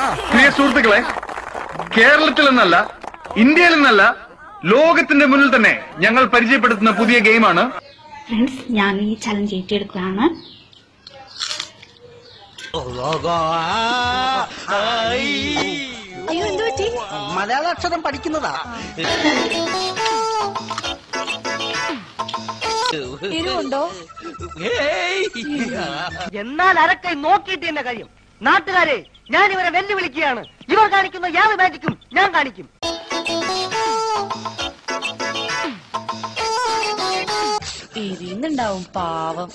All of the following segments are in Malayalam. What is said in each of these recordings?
പ്രിയ സുഹൃത്തുക്കളെ കേരളത്തിൽ നിന്നല്ല ഇന്ത്യയിൽ നിന്നല്ല ലോകത്തിന്റെ മുന്നിൽ തന്നെ ഞങ്ങൾ പരിചയപ്പെടുത്തുന്ന പുതിയ ഗെയിമാണ് ഫ്രണ്ട്സ് ഞാൻ ഈ ചലഞ്ച് ഏറ്റെടുക്കുകയാണ് അയ്യോ എന്ത് പറ്റി മലയാള അക്ഷരം പഠിക്കുന്നതാ എരിവുണ്ടോ എന്നാൽ അരക്കൈ നോക്കിയിട്ട് എന്നെ കാര്യം നാട്ടുകാരെ ഞാൻ ഇവരെ വെല്ലുവിളിക്കുകയാണ് ഇവർ കാണിക്കുന്ന യാതൊരു മാജിക്കും ഞാൻ കാണിക്കും എരിയുന്നുണ്ടാവും പാവം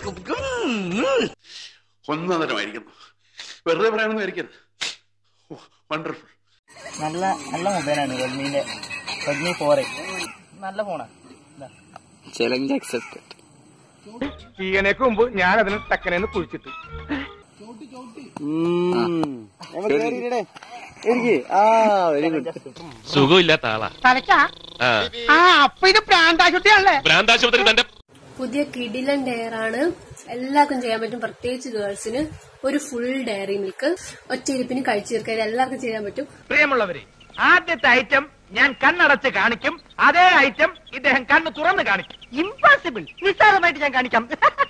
ഒന്നരമായിരിക്കുന്നു വെറുതെ പറയാനൊന്നും ആയിരിക്കരുത് വണ്ടർഫുൾ നല്ല നല്ല മൊബൈലാണ് റെഡ്മിന്റെ റെഡ്മി ഫോർ നല്ല ഫോണാണ് ചലഞ്ച് അക്സെപ്റ്റഡ് ഈയനേക്ക് മുമ്പ് ഞാൻ അതിന് ടക്കനെന്ന് കുഴിച്ചിട്ടു ആ വെരി ഗുഡ് സുഖമില്ലാത്ത ആളാ തലക്കാ ആ അപ്പൊ ഇത് പ്രാന്താശുദ്ധിയാണല്ലേ ഭ്രാന്താശുപത്രി തന്റെ പുതിയ കിടിലൻ ഡെയർ ആണ് എല്ലാവർക്കും ചെയ്യാൻ പറ്റും പ്രത്യേകിച്ച് ഗേൾസിന് ഒരു ഫുൾ ഡയറി മിൽക്ക് ഒറ്റയിരിപ്പിന് കഴിച്ചു തീർക്കാൻ ഇത് എല്ലാവർക്കും ചെയ്യാൻ പറ്റും പ്രിയമുള്ളവരെ ആദ്യത്തെ ഐറ്റം ഞാൻ കണ്ണടച്ച് കാണിക്കും അതേ ഐറ്റം ഇദ്ദേഹം കണ്ണ് തുറന്ന് കാണിക്കും ഇമ്പോസിബിൾ നിസ്സാരമായിട്ട് ഞാൻ കാണിക്കാം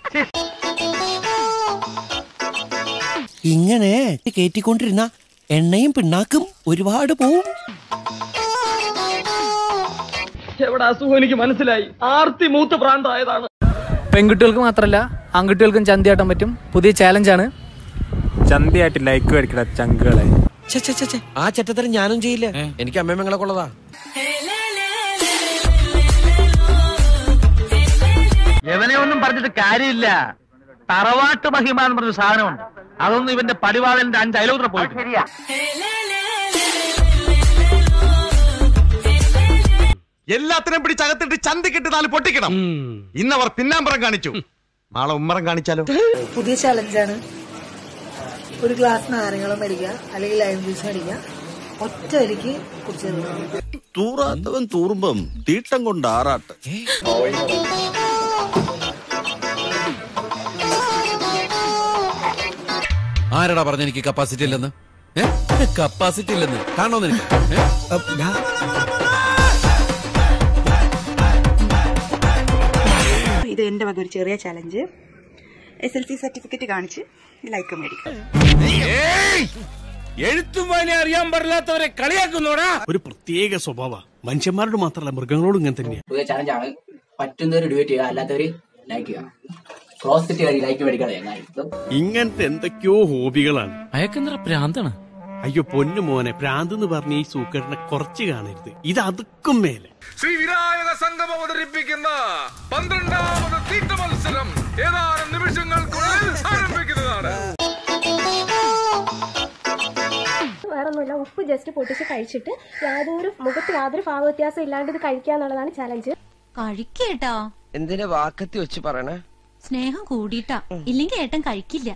ഇങ്ങനെ കേറ്റിക്കൊണ്ടിരുന്ന എണ്ണയും പിണ്ണാക്കും ഒരുപാട് പോവും എവിടെ അസുഖം എനിക്ക് മനസ്സിലായി ആർത്തി മൂത്ത് പ്രാന്തായതാണ് പെൺകുട്ടികൾക്ക് മാത്രല്ല ആൺകുട്ടികൾക്കും ചന്തിയാട്ടാൻ പറ്റും പുതിയ ചാലഞ്ചാണ് ചന്തയായിട്ട് ലൈക്ക് മേടിക്കട ചങ്കുകളെ ഛെ, ഛെ, ഛെ, ഛെ. ആ ചെറ്റത്തരം ഞാനും ചെയ്യില്ല എനിക്ക് അമ്മയമ്മങ്ങളെ കൊള്ളതാ ഇവനെ ഒന്നും പറഞ്ഞിട്ട് കാര്യമില്ല തറവാട്ട് മഹിമ എന്ന് പറഞ്ഞ സാധനമുണ്ട് അതൊന്നും ഇവന്റെ പടിവാളന്റെ അഞ്ച് അയലോത്ര പോയിട്ട് ശരിയാ എല്ലാത്തിനും പിടിച്ചകത്തിട്ട് ചന്തിക്കിട്ട് നാല് പൊട്ടിക്കണം ഇന്നവർ പിന്നാമ്പറം കാണിച്ചു നാളെ ഉമ്മറം കാണിച്ചാലോ പുതിയ ചലഞ്ചാണ് ഒരു ഗ്ലാസ് നാരങ്ങളും മേടിക്കുക അല്ലെങ്കിൽ ലൈം ജ്യൂസ് മേടിക്കുക ഒറ്റ അരിക്ക് കുടിച്ചു തൂറാത്തവൻ തൂറുമ്പം തീട്ടം കൊണ്ട് ആറാട്ട് ആരടാ പറഞ്ഞ എനിക്ക് കപ്പാസിറ്റി ഇല്ലെന്ന് കപ്പാസിറ്റി ഇല്ലെന്ന് കാണോ നിനക്ക് ഏ? അപ്പ് ഡാ. ഇത് എന്റെ വക ഒരു ചെറിയ challenge S L C certificate കാണിച്ച് ലൈക്ക് മേടിക്കും എഴുത്തും വായന അറിയാൻ പാടില്ലാത്തവരെ കളിയാക്കുന്നോടാ ഒരു പ്രത്യേക സ്വഭാവ മനുഷ്യന്മാരോട് മാത്രമല്ല മൃഗങ്ങളോടും ഇങ്ങനെ തന്നെയാണ് പുതിയ ചാലഞ്ചാണ് പറ്റുന്നവർ ഡിബേറ്റ് ചെയ്യുക അല്ലാത്തവര് ലൈക്ക് ചെയ്യുക ക്രോസ് ലൈക്ക് മേടിക്കാതെ ചങ്ങായി ഇങ്ങനത്തെ എന്തൊക്കെയോ ഹോബികളാണ് അയക്കെന്തറ പ്രാന്താണ് അയ്യോ പൊന്നു മോനെ പ്രാന്ത് എന്ന് പറഞ്ഞ ഈ സൂക്കറിനെ കുറച്ച് കാണരുത് ഇത് അതുക്കും മേലെ ശ്രീ വിനായക സംഘം അവതരിപ്പിക്കുന്ന പന്ത്രണ്ടാമത് തീറ്റ മത്സരം ഏതാനും നിമിഷങ്ങൾക്കുള്ളിൽ ആരംഭിക്കുന്നതാണ് വേറൊന്നുമില്ല ഉപ്പ് ജസ്റ്റ് പൊട്ടിച്ച് കഴിച്ചിട്ട് യാതൊരു മുഖത്ത് യാതൊരു ഭാവവ്യത്യാസം ഇല്ലാണ്ട് ഇത് കഴിക്കുക എന്നുള്ളതാണ് ചലഞ്ച് കഴിക്കേട്ടാ എന്തിനാ വാക്കത്തി വെച്ച് പറയണേ സ്നേഹം കൂടിയിട്ടാ ഇല്ലെങ്കിൽ ഏട്ടൻ കഴിക്കില്ല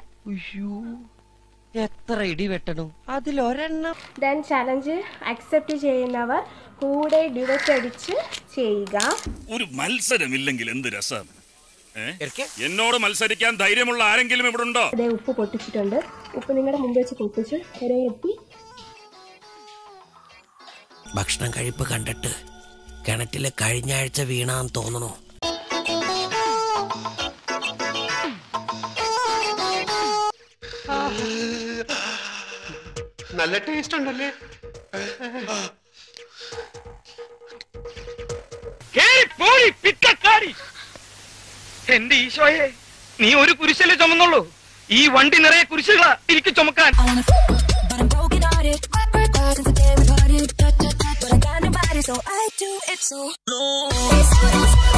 എത്ര ഇടി വെട്ടണു അതിലൊരെണ്ണം ദെൻ ചലഞ്ച് അക്സെപ്റ്റ് ചെയ്യുന്നവർ കൂടെ ഡിവറ്റ് അടിച്ച് ചെയ്യുക ഒരു മത്സരമില്ലെങ്കിൽ എന്ത് രസം എന്നോട് മത്സരിക്കാൻ ധൈര്യമുള്ള ആരെങ്കിലും ഇവിടെ ഉണ്ടോ അതേ ഉപ്പ് പൊട്ടിച്ചിട്ടുണ്ട് ഉപ്പ് നിങ്ങളുടെ മുമ്പ് വെച്ച് പൊട്ടിച്ച് ഒരേ എത്തി ഭക്ഷണം കഴിപ്പ് കണ്ടിട്ട് കിണറ്റില് കഴിഞ്ഞ ആഴ്ച വീണാന്ന് തോന്നണു നല്ല ടേസ്റ്റ് ഉണ്ടല്ലേ എന്റെ ഈശോയെ നീ ഒരു കുരിശല്ലേ ചുമന്നുള്ളൂ ഈ വണ്ടി നിറയെ കുരിശുകളാ എനിക്ക് ചുമക്കാൻ But I'm broken hearted. Work hard since the day we parted. But I got nobody, so I do it so.